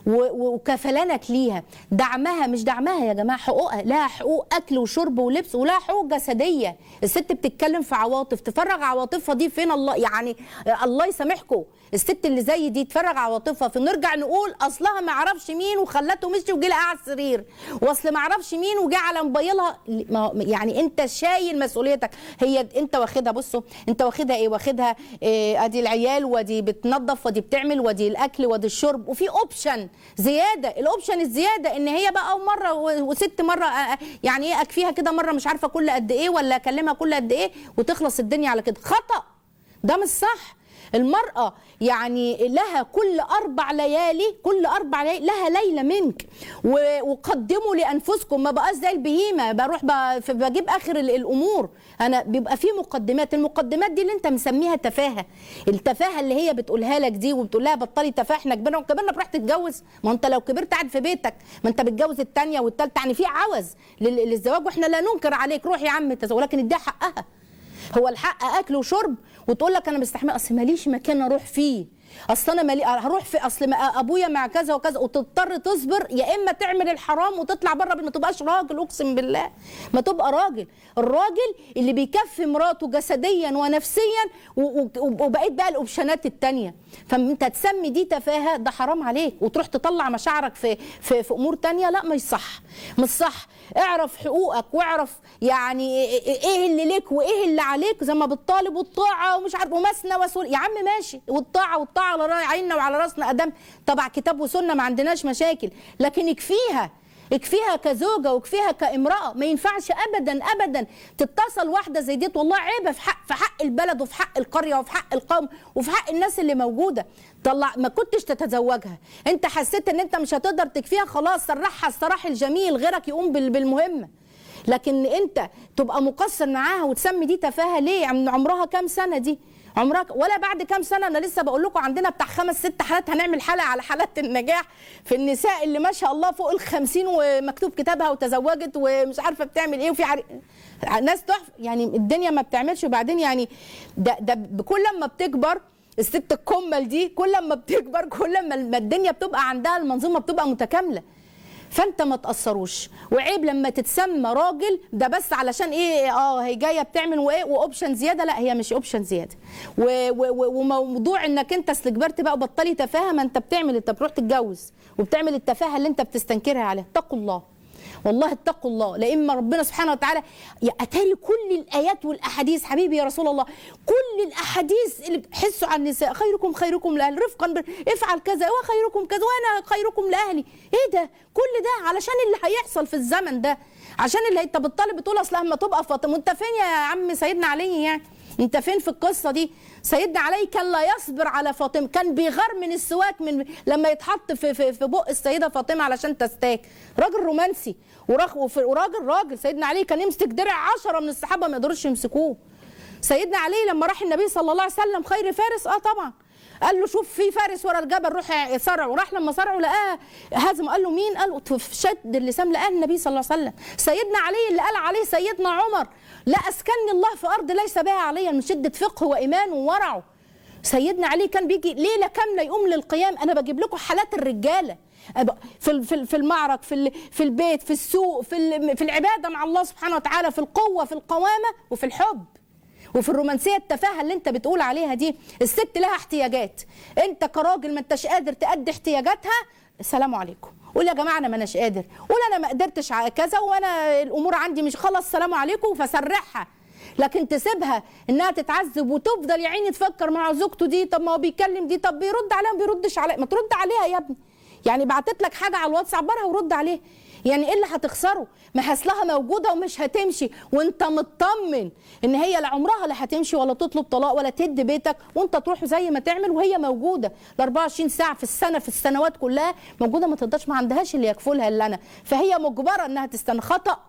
و- وكفلانك ليها دعمها مش دعمها يا جماعه حقوقها لها حقوق اكل وشرب ولبس ولها حقوق جسديه الست بتتكلم في عواطف تفرغ عواطفها دي فين الله يعني الله يسامحكم الست اللي زي دي تفرغ عواطفها فنرجع نقول اصلها ما اعرفش مين وخلته مشي وجي لها على السرير واصل ما اعرفش مين وجي على موبايلها ما- يعني انت شايل مسؤوليتك هي انت واخدها بصوا انت واخدها ايه واخدها إيه ادي العيال ودي بتنظف ودي بتعمل ودي الاكل ودي الشرب وفي اوبشن زياده الاوبشن الزياده ان هي بقى مره و- وست مره آه، آه، يعني ايه اكفيها كده مره مش عارفه كل قد ايه ولا اكلمها كل قد ايه وتخلص الدنيا على كده خطا ده مش صح المرأة يعني لها كل أربع ليالي كل أربع ليالي لها ليلة منك و- وقدموا لأنفسكم ما بقاش زي البهيمة بروح ب- ف- بجيب آخر ال- الأمور أنا بيبقى في مقدمات المقدمات دي اللي أنت مسميها تفاهة التفاهة اللي هي بتقولها لك دي وبتقول لها بطلي تفاهة احنا كبرنا وكبرنا براح تتجوز ما أنت لو كبرت قاعد في بيتك ما أنت بتجوز التانية والتالتة يعني في عوز لل- للزواج وإحنا لا ننكر عليك روح يا عم تزوج ولكن اديها حقها هو الحق اكل وشرب وتقول لك انا مستحمله اصل ماليش مكان اروح فيه اصل انا مالي هروح في اصل ما ابويا مع كذا وكذا وتضطر تصبر يا اما تعمل الحرام وتطلع بره ما تبقاش راجل اقسم بالله ما تبقى راجل الراجل اللي بيكفي مراته جسديا ونفسيا و- و- وبقيت بقى الاوبشنات التانية فانت تسمي دي تفاهه ده حرام عليك وتروح تطلع مشاعرك في في, في امور تانية لا مش صح مش صح اعرف حقوقك واعرف يعني ايه اللي ليك وايه اللي عليك زي ما بتطالب والطاعه ومش عارف ومثنى وسول يا عم ماشي والطاعه والطاعه على را- عيننا وعلى راسنا ادم طبعا كتاب وسنه ما عندناش مشاكل لكن يكفيها يكفيها كزوجه ويكفيها كامراه ما ينفعش ابدا ابدا تتصل واحده زي ديت والله عيبه في حق في حق البلد وفي حق القريه وفي حق القوم وفي حق الناس اللي موجوده طلع ما كنتش تتزوجها انت حسيت ان انت مش هتقدر تكفيها خلاص سرحها السراح الجميل غيرك يقوم بال- بالمهمه لكن انت تبقى مقصر معاها وتسمي دي تفاهه ليه عم- عمرها كام سنه دي عمرها ك- ولا بعد كام سنه انا لسه بقول لكم عندنا بتاع خمس ست حالات هنعمل حلقه على حالات النجاح في النساء اللي ما شاء الله فوق ال 50 ومكتوب كتابها وتزوجت ومش عارفه بتعمل ايه وفي عري... ناس تحفه يعني الدنيا ما بتعملش وبعدين يعني ده ده بكل ما بتكبر الست الكمل دي كل ما بتكبر كل ما ما الدنيا بتبقى عندها المنظومه بتبقى متكامله فانت ما تاثروش وعيب لما تتسمى راجل ده بس علشان ايه اه هي جايه بتعمل وايه واوبشن زياده لا هي مش اوبشن زياده و- و- و- وموضوع انك انت اصل كبرت بقى وبطلي تفاهه ما انت بتعمل انت بتروح تتجوز وبتعمل التفاهه اللي انت بتستنكرها عليها اتقوا الله والله اتقوا الله لان ربنا سبحانه وتعالى يا اتاري كل الايات والاحاديث حبيبي يا رسول الله كل الاحاديث اللي بتحسوا عن النساء خيركم خيركم لاهل رفقا بر... افعل كذا وخيركم كذا وانا خيركم لاهلي ايه ده كل ده علشان اللي هيحصل في الزمن ده عشان اللي انت بتطالب بتقول اصل لما تبقى فاطمه انت فين يا عم سيدنا علي يعني انت فين في القصه دي سيدنا علي كان لا يصبر على فاطمه كان بيغار من السواك من لما يتحط في في, في بق السيده فاطمه علشان تستاك راجل رومانسي ورغ وفي- وراجل راجل سيدنا علي كان يمسك درع عشرة من الصحابه ما يقدروش يمسكوه سيدنا علي لما راح النبي صلى الله عليه وسلم خير فارس اه طبعا قال له شوف في فارس ورا الجبل روح صرع وراح لما صرعه لقاه هزم قال له مين قال له في شد اللسان لقاه النبي صلى الله عليه وسلم سيدنا علي اللي قال عليه سيدنا عمر لا اسكنني الله في ارض ليس بها عليا من شده فقه وايمان وورعه سيدنا علي كان بيجي ليله كامله يقوم للقيام انا بجيب لكم حالات الرجاله أب- في ال- في ال- في المعرك في ال- في البيت في السوق في ال- في العباده مع الله سبحانه وتعالى في القوه في القوامه وفي الحب وفي الرومانسيه التفاهه اللي انت بتقول عليها دي الست لها احتياجات انت كراجل ما انتش قادر تأدي احتياجاتها السلام عليكم قول يا جماعه انا ما اناش قادر قول انا ما قدرتش على كذا وانا الامور عندي مش خلاص السلام عليكم فسرحها لكن تسيبها انها تتعذب وتفضل يا عيني تفكر مع زوجته دي طب ما هو بيتكلم دي طب بيرد عليها ما بيردش عليها ما ترد عليها يا ابني يعني بعتت لك حاجه على الواتس عبرها ورد عليها يعني ايه اللي هتخسره ما هسلها موجوده ومش هتمشي وانت مطمن ان هي لا عمرها لا هتمشي ولا تطلب طلاق ولا تهد بيتك وانت تروح زي ما تعمل وهي موجوده ال 24 ساعه في السنه في السنوات كلها موجوده ما تقدرش ما عندهاش اللي يكفلها الا انا فهي مجبره انها تستنى خطأ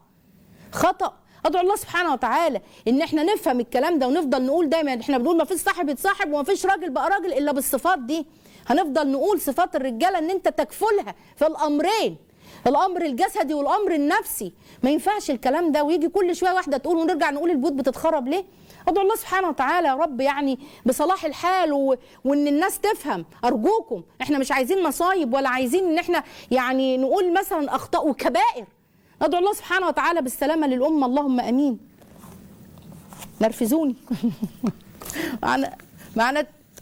خطأ ادعو الله سبحانه وتعالى ان احنا نفهم الكلام ده ونفضل نقول دايما احنا بنقول ما فيش صاحب يتصاحب وما فيش راجل بقى راجل الا بالصفات دي هنفضل نقول صفات الرجاله ان انت تكفلها في الامرين الامر الجسدي والامر النفسي ما ينفعش الكلام ده ويجي كل شويه واحده تقول ونرجع نقول البيوت بتتخرب ليه ادعوا الله سبحانه وتعالى يا رب يعني بصلاح الحال و... وان الناس تفهم ارجوكم احنا مش عايزين مصايب ولا عايزين ان احنا يعني نقول مثلا اخطاء وكبائر ندعو الله سبحانه وتعالى بالسلامه للامه اللهم امين نرفزوني معنا معنا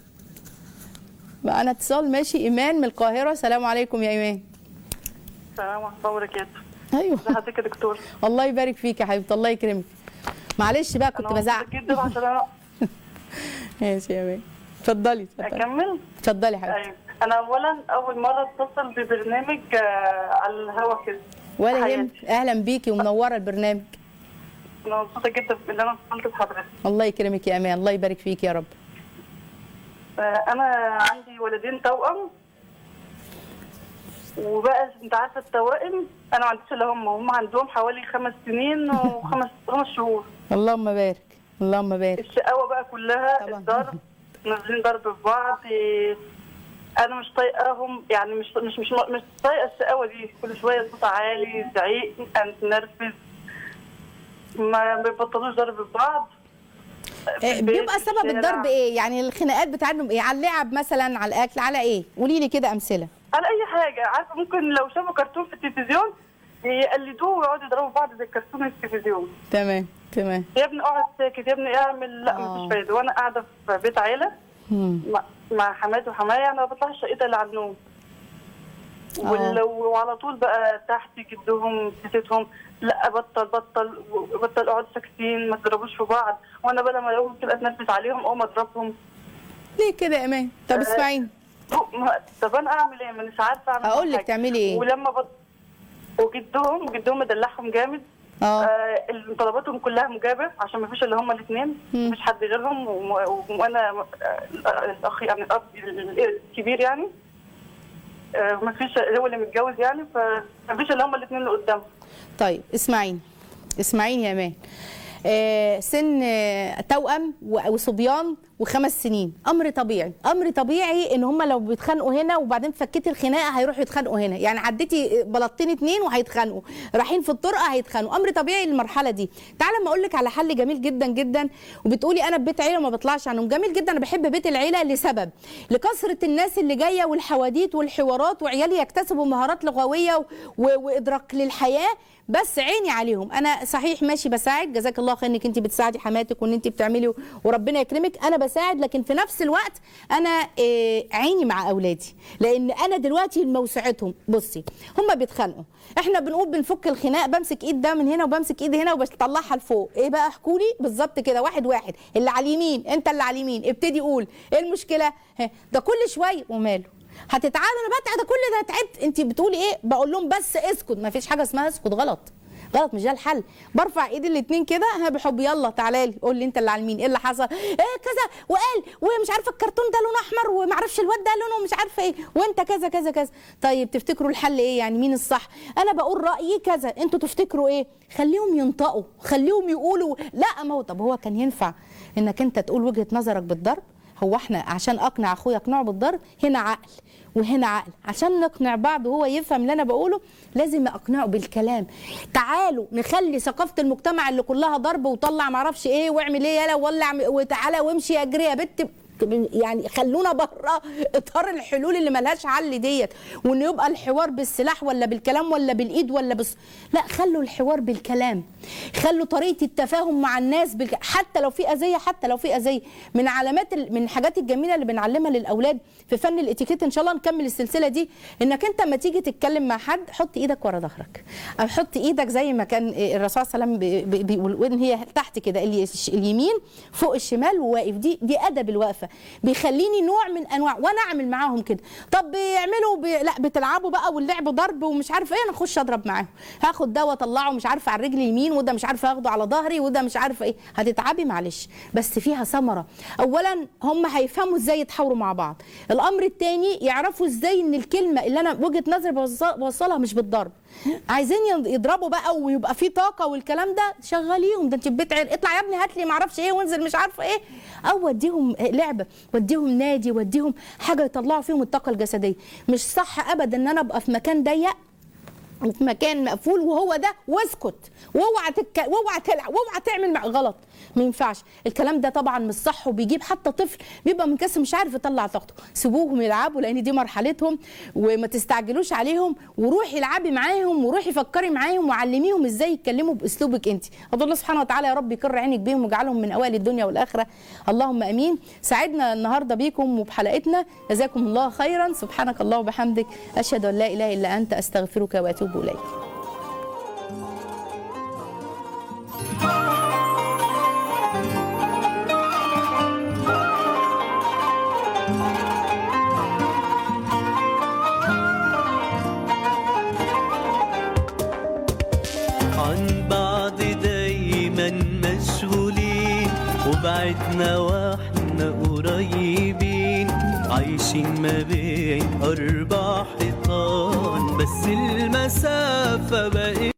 معنا اتصال ماشي ايمان من القاهره السلام عليكم يا ايمان السلام ورحمة الله وبركاته ايوه ازي حضرتك يا دكتور الله يبارك فيك يا حبيبتي الله يكرمك معلش بقى كنت أنا بزعق مبسوطة جدا عشان انا ماشي يا ايمان اتفضلي اتفضلي اكمل اتفضلي يا حبيبتي ايوه انا اولا اول مرة اتصل ببرنامج آه، على الهوا كده ولا حياتي. يهمك اهلا بيكي ومنوره البرنامج انا مبسوطة جدا ان انا اتصلت بحضرتك الله يكرمك يا امان الله يبارك فيك يا رب آه، انا عندي ولدين توأم وبقى انت عارفة التوائم انا ما عنديش الا هم هم عندهم حوالي خمس سنين وخمس خمس شهور اللهم بارك اللهم بارك الشقاوة بقى كلها طبعا. الضرب نازلين ضرب في بعض إيه، انا مش طايقاهم يعني مش مش مش مش طايقه الشقاوه دي كل شويه صوت عالي زعيق نرفز ما بيبطلوش ضرب في بعض في إيه، البيت، بيبقى في سبب الشارع. الضرب ايه يعني الخناقات بتاعتهم ايه على اللعب مثلا على الاكل على ايه قولي لي كده امثله على اي حاجه عارفه ممكن لو شافوا كرتون في التلفزيون يقلدوه ويقعدوا يضربوا بعض زي الكرتون في التلفزيون تمام تمام يا ابني اقعد ساكت يا ابني اعمل لا آه. مفيش فايده وانا قاعده في بيت عيله مم. مع- مع حماتي وحمايا انا ما بطلعش شقتها اللي على النوم وال- وعلى طول بقى تحت جدهم تيتهم لا بطل بطل بطل اقعد ساكتين ما تضربوش في بعض وانا بدل ما اقوم كده اتنفس عليهم اقوم اضربهم ليه كده يا امان طب اسمعيني ما- طب انا اعمل ايه؟ ما مش عارفه اعمل هقول لك حاجة. تعملي ايه ولما بط... وجدهم وجدهم مدلعهم جامد اه آه طلباتهم كلها مجابه عشان ما فيش الا هم الاثنين مم. مفيش حد غيرهم و- وانا آه، الاخ يعني الاب الكبير يعني آه ما فيش هو اللي متجوز يعني فما فيش الا هم الاثنين اللي قدامه طيب اسمعيني اسمعيني يا امان آه سن آه توأم و- وصبيان وخمس سنين امر طبيعي امر طبيعي ان هم لو بيتخانقوا هنا وبعدين فكيتي الخناقه هيروحوا يتخانقوا هنا يعني عديتي بلطين اتنين وهيتخانقوا رايحين في الطرقه هيتخانقوا امر طبيعي للمرحله دي تعالى اما اقول لك على حل جميل جدا جدا وبتقولي انا في بيت عيله وما بطلعش عنهم جميل جدا انا بحب بيت العيله لسبب لكثره الناس اللي جايه والحواديت والحوارات وعيالي يكتسبوا مهارات لغويه و- و- وادراك للحياه بس عيني عليهم انا صحيح ماشي بساعد جزاك الله خير انك انت بتساعدي حماتك وان انت بتعملي وربنا يكرمك انا بساعد لكن في نفس الوقت انا آه، عيني مع اولادي لان انا دلوقتي موسعتهم بصي هم بيتخانقوا احنا بنقول بنفك الخناق بمسك ايد ده من هنا وبمسك ايد هنا وبطلعها لفوق ايه بقى احكوا لي بالظبط كده واحد واحد اللي على اليمين انت اللي على اليمين ابتدي قول ايه المشكله ها، ده كل شويه وماله هتتعامل انا بتعب ده كل ده تعبت انت بتقولي ايه بقول لهم بس اسكت ما فيش حاجه اسمها اسكت غلط غلط مش ده الحل برفع ايدي الاثنين كده ها بحب يلا تعالى لي قول لي انت اللي على اليمين ايه اللي حصل ايه كذا وقال ومش عارفه الكرتون ده لونه احمر وما اعرفش الواد ده لونه مش عارفه ايه وانت كذا كذا كذا طيب تفتكروا الحل ايه يعني مين الصح انا بقول رايي كذا انتوا تفتكروا ايه خليهم ينطقوا خليهم يقولوا لا ما هو طب هو كان ينفع انك انت تقول وجهه نظرك بالضرب هو احنا عشان اقنع اخويا اقنعه بالضرب هنا عقل وهنا عقل عشان نقنع بعض وهو يفهم اللي انا بقوله لازم اقنعه بالكلام تعالوا نخلي ثقافه المجتمع اللي كلها ضرب وطلع معرفش ايه واعمل ايه يلا ولع وتعالى وامشي اجري يا بت يعني خلونا بره اطار الحلول اللي ملهاش حل ديت وان يبقى الحوار بالسلاح ولا بالكلام ولا بالايد ولا بس لا خلوا الحوار بالكلام خلوا طريقه التفاهم مع الناس بالك... حتى لو في اذيه حتى لو في اذيه من علامات ال... من الحاجات الجميله اللي بنعلمها للاولاد في فن الاتيكيت ان شاء الله نكمل السلسله دي انك انت لما تيجي تتكلم مع حد حط ايدك ورا ظهرك او حط ايدك زي ما كان الرسول صلى الله عليه وسلم بي- بيقول وان هي تحت كده الي- اليمين فوق الشمال وواقف دي دي ادب الوقفه بيخليني نوع من انواع وانا اعمل معاهم كده طب بيعملوا بي... لا بتلعبوا بقى واللعب ضرب ومش عارفه ايه انا اخش اضرب معاهم هاخد ده واطلعه مش عارفه على الرجل اليمين وده مش عارفه اخده على ظهري وده مش عارفه ايه هتتعبي معلش بس فيها ثمره اولا هم هيفهموا ازاي يتحاوروا مع بعض الامر الثاني يعرفوا ازاي ان الكلمه اللي انا وجهه نظري بوصل- بوصلها مش بالضرب عايزين يض- يضربوا بقى ويبقى في طاقه والكلام ده شغليهم ده انت في بيت عيل اطلع يا ابني هات لي معرفش ايه وانزل مش عارفه ايه او وديهم لعبه وديهم نادي وديهم حاجه يطلعوا فيهم الطاقه الجسديه مش صح ابدا ان انا ابقى في مكان ضيق وفي مكان مقفول وهو ده واسكت واوعى تك... واوعى تلعب واوعى تعمل مع غلط ما ينفعش الكلام ده طبعا مش صح وبيجيب حتى طفل بيبقى منكسر مش عارف يطلع طاقته سيبوهم يلعبوا لان دي مرحلتهم وما تستعجلوش عليهم وروحي العبي معاهم وروحي فكري معاهم وعلميهم ازاي يتكلموا باسلوبك انت ادعو الله سبحانه وتعالى يا رب يكر عينك بيهم ويجعلهم من اوائل الدنيا والاخره اللهم امين سعدنا النهارده بيكم وبحلقتنا جزاكم الله خيرا سبحانك الله وبحمدك اشهد ان لا اله الا انت استغفرك واتوب اليك عن بعض دايما مشغولين وبعدنا واحنا قريبين عايشين ما بين أربع حيطان بس المسافة بقت